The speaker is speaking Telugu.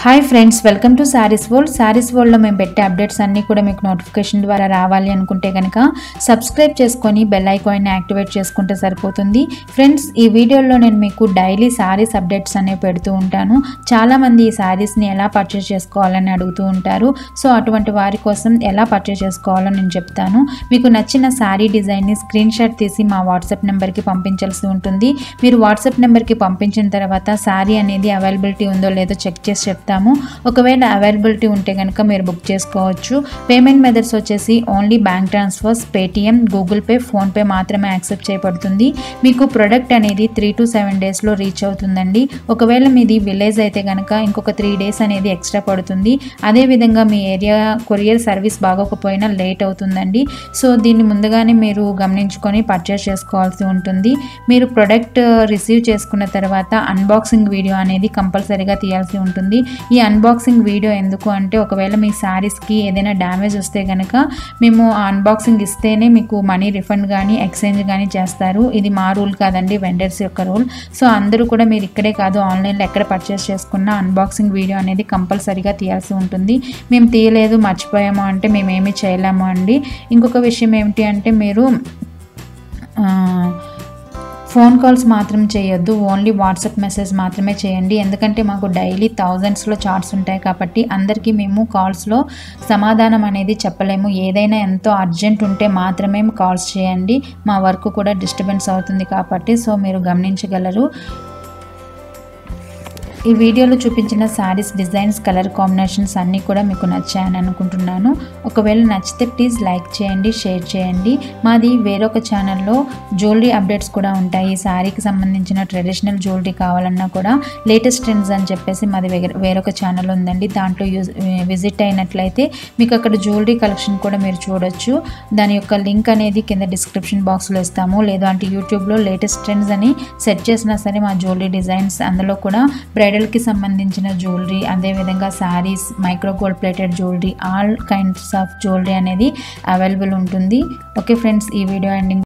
hi friends welcome to sarees world sarees వరల్డ్లో మేము పెట్టే అప్డేట్స్ అన్నీ కూడా మీకు నోటిఫికేషన్ ద్వారా రావాలి అనుకుంటే కనుక సబ్స్క్రైబ్ చేసుకొని బెల్ ఐకాన్ని యాక్టివేట్ చేసుకుంటే సరిపోతుంది ఫ్రెండ్స్ ఈ వీడియోలో నేను మీకు డైలీ శారీస్ అప్డేట్స్ అనేవి పెడుతూ ఉంటాను చాలామంది ఈ శారీస్ని ఎలా పర్చేస్ చేసుకోవాలని అడుగుతూ ఉంటారు సో అటువంటి వారి కోసం ఎలా పర్చేస్ చేసుకోవాలో నేను చెప్తాను మీకు నచ్చిన శారీ డిజైన్ని స్క్రీన్ షాట్ తీసి మా వాట్సాప్ నెంబర్కి పంపించాల్సి ఉంటుంది మీరు వాట్సాప్ నెంబర్కి పంపించిన తర్వాత శారీ అనేది అవైలబిలిటీ ఉందో లేదో చెక్ చేసి చెప్తాము ఒకవేళ అవైలబిలిటీ ఉంటే కనుక మీరు బుక్ చేసుకోవచ్చు పేమెంట్ మెథడ్స్ వచ్చేసి only bank transfers Paytm Google Pay PhonePe మాత్రమే యాక్సెప్ట్ చేయబడుతుంది మీకు ప్రొడక్ట్ అనేది త్రీ టు సెవెన్ డేస్లో రీచ్ అవుతుందండి ఒకవేళ మీది విలేజ్ అయితే కనుక ఇంకొక త్రీ డేస్ అనేది ఎక్స్ట్రా పడుతుంది అదేవిధంగా మీ ఏరియా కొరియర్ సర్వీస్ బాగోకపోయినా లేట్ అవుతుందండి సో దీన్ని ముందుగానే మీరు గమనించుకొని పర్చేస్ చేసుకోవాల్సి ఉంటుంది మీరు ప్రొడక్ట్ రిసీవ్ చేసుకున్న తర్వాత అన్బాక్సింగ్ వీడియో అనేది కంపల్సరీగా తీయాల్సి ఉంటుంది ఈ అన్బాక్సింగ్ వీడియో ఎందుకు అంటే ఒకవేళ మీ శారీస్కి ఏదైనా డ్యామేజ్ వస్తే కనుక మేము ఆ అన్బాక్సింగ్ ఇస్తేనే మీకు మనీ రిఫండ్ కానీ ఎక్స్చేంజ్ కానీ చేస్తారు ఇది మా రూల్ కాదండి వెండర్స్ యొక్క రూల్ సో అందరూ కూడా మీరు ఇక్కడే కాదు ఆన్లైన్లో ఎక్కడ పర్చేస్ చేసుకున్న అన్బాక్సింగ్ వీడియో అనేది కంపల్సరీగా తీయాల్సి ఉంటుంది మేము తీయలేదు మర్చిపోయాము అంటే మేము ఏమీ చేయలేము అండి ఇంకొక విషయం ఏమిటి అంటే మీరు ఆ, ఫోన్ కాల్స్ మాత్రం చేయొద్దు ఓన్లీ వాట్సాప్ మెసేజ్ మాత్రమే చేయండి ఎందుకంటే మాకు డైలీ థౌజండ్స్లో చార్ట్స్ ఉంటాయి కాబట్టి అందరికీ మేము కాల్స్లో సమాధానం అనేది చెప్పలేము ఏదైనా ఎంతో అర్జెంట్ ఉంటే మాత్రమే కాల్స్ చేయండి మా వర్క్ కూడా డిస్టర్బెన్స్ అవుతుంది కాబట్టి సో మీరు గమనించగలరు ఈ వీడియోలో చూపించిన శారీస్ డిజైన్స్ కలర్ కాంబినేషన్స్ అన్నీ కూడా మీకు నచ్చాయని అనుకుంటున్నాను ఒకవేళ నచ్చితే ప్లీజ్ లైక్ చేయండి షేర్ చేయండి మాది వేరొక ఛానల్లో జ్యువెలరీ అప్డేట్స్ కూడా ఉంటాయి ఈ శారీకి సంబంధించిన ట్రెడిషనల్ జ్యువెలరీ కావాలన్నా కూడా లేటెస్ట్ ట్రెండ్స్ అని చెప్పేసి మాది వేరే- వేరొక ఛానల్ ఉందండి దాంట్లో యూజ్ విజిట్ అయినట్లయితే మీకు అక్కడ జ్యువెలరీ కలెక్షన్ కూడా మీరు చూడొచ్చు దాని యొక్క లింక్ అనేది కింద డిస్క్రిప్షన్ బాక్స్లో ఇస్తాము లేదు అంటే యూట్యూబ్లో లేటెస్ట్ ట్రెండ్స్ అని సెట్ చేసినా సరే మా జ్యువెలరీ డిజైన్స్ అందులో కూడా బ్రైడల్కి సంబంధించిన జ్యువెలరీ అదేవిధంగా sarees micro gold plated jewellery all kinds of jewellery అనేది అవైలబుల్ ఉంటుంది ఓకే ఫ్రెండ్స్ ఈ వీడియో ఎండింగ్